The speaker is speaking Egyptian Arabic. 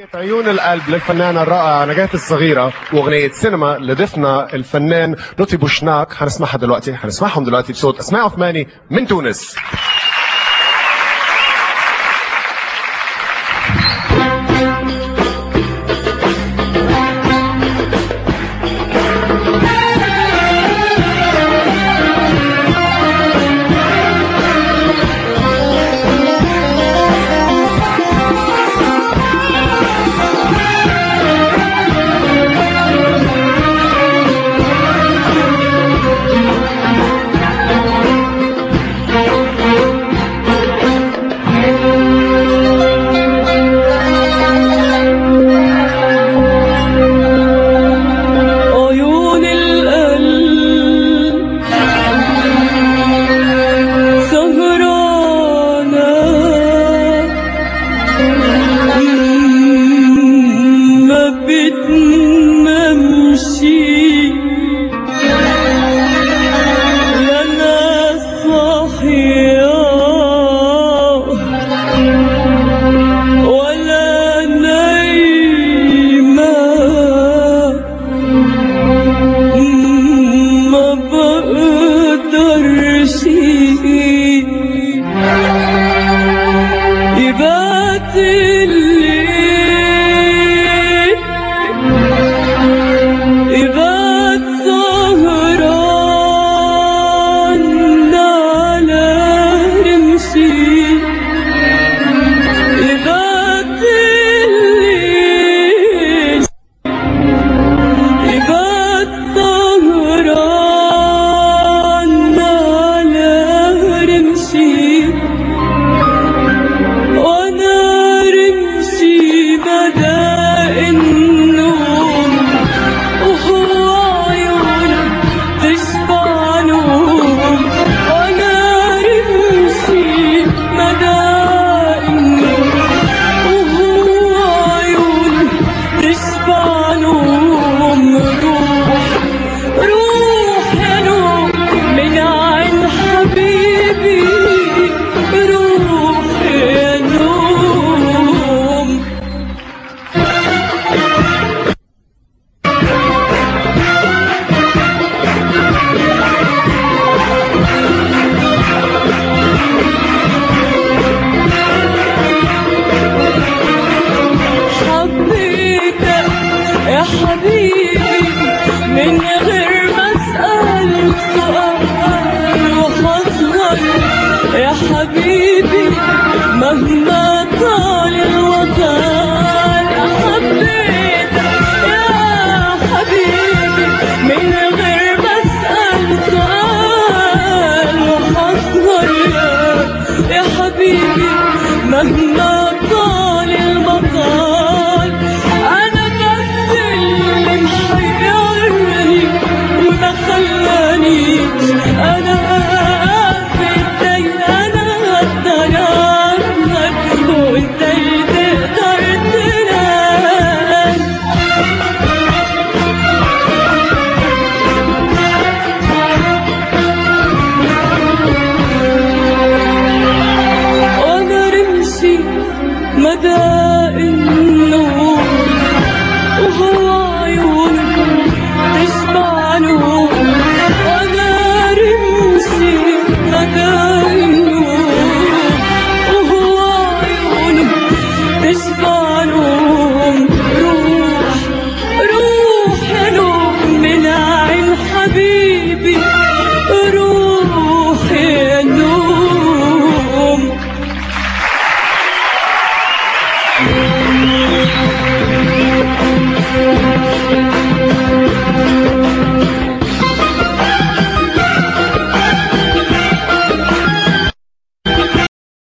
عيون القلب للفنانة الرائعة نجاة الصغيرة وأغنية سينما لضيفنا الفنان لطفي بوشناك هنسمعها دلوقتي هنسمعهم دلوقتي بصوت أسماء عثماني من تونس عيون القلب سهرانة ما بتنامش لا ناس صاحية ولا نايمة ما بقدرش يبات الليل يبات سهران على رمشي يبات الليل يبات سهران على رمشي وانا رمشي بدا النوم وهو عيونه تشبع نوم وانا رمشي بدا النوم وهو عيونه تشبع نوم روح روح يا نوم من عين حبيبي روح يا نوم حبيتك يا حبيبي من غير ما اسال سؤال وحصلك يا حبيبي مهما طال الوطن حبيتك يا حبيبي من غير ما اسال سؤال وحصلك يا حبيبي مهما